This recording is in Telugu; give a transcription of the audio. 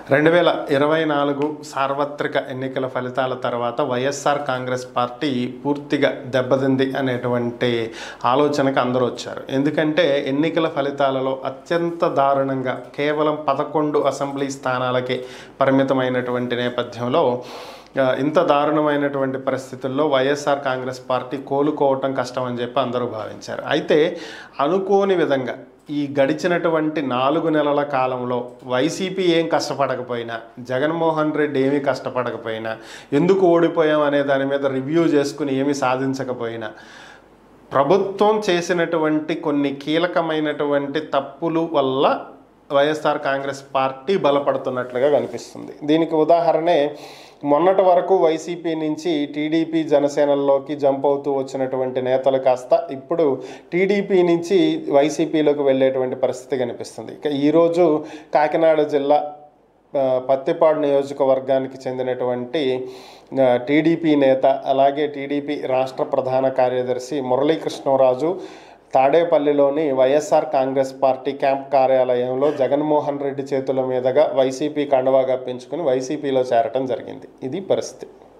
రెండు వేల ఇరవై నాలుగు సార్వత్రిక ఎన్నికల ఫలితాల తర్వాత వైఎస్ఆర్ కాంగ్రెస్ పార్టీ పూర్తిగా దెబ్బతింది అనేటువంటి ఆలోచనకు అందరూ వచ్చారు ఎందుకంటే ఎన్నికల ఫలితాలలో అత్యంత దారుణంగా కేవలం పదకొండు అసెంబ్లీ స్థానాలకే పరిమితమైనటువంటి నేపథ్యంలో ఆ, ఇంత దారుణమైనటువంటి పరిస్థితుల్లో వైఎస్ఆర్ కాంగ్రెస్ పార్టీ కోలుకోవటం కష్టం అని చెప్పి అందరూ భావించారు అయితే అనుకోని విధంగా ఈ గడిచినటువంటి నాలుగు నెలల కాలంలో వైసీపీ ఏం కష్టపడకపోయినా జగన్మోహన్ రెడ్డి ఏమీ కష్టపడకపోయినా ఎందుకు ఓడిపోయాం అనే దాని మీద రివ్యూ చేసుకుని ఏమీ సాధించకపోయినా ప్రభుత్వం చేసినటువంటి కొన్ని కీలకమైనటువంటి తప్పులు వల్ల వైఎస్ఆర్ కాంగ్రెస్ పార్టీ బలపడుతున్నట్లుగా కనిపిస్తుంది దీనికి ఉదాహరణే మొన్నటి వరకు వైసీపీ నుంచి టీడీపీ జనసేనల్లోకి జంప్ అవుతూ వచ్చినటువంటి నేతలు కాస్త ఇప్పుడు టీడీపీ నుంచి వైసీపీలోకి వెళ్ళేటువంటి పరిస్థితి కనిపిస్తుంది ఇక ఈరోజు కాకినాడ జిల్లా ఆ, పత్తిపాడు నియోజకవర్గానికి చెందినటువంటి ఆ, టీడీపీ నేత అలాగే టీడీపీ రాష్ట్ర ప్రధాన కార్యదర్శి మురళీకృష్ణరాజు తాడేపల్లిలోని వైఎస్ఆర్ కాంగ్రెస్ పార్టీ క్యాంప్ కార్యాలయంలో జగన్మోహన్ రెడ్డి చేతుల మీదుగా వైసీపీ కండవా కప్పించుకుని వైసీపీలో చేరటం జరిగింది ఇది పరిస్థితి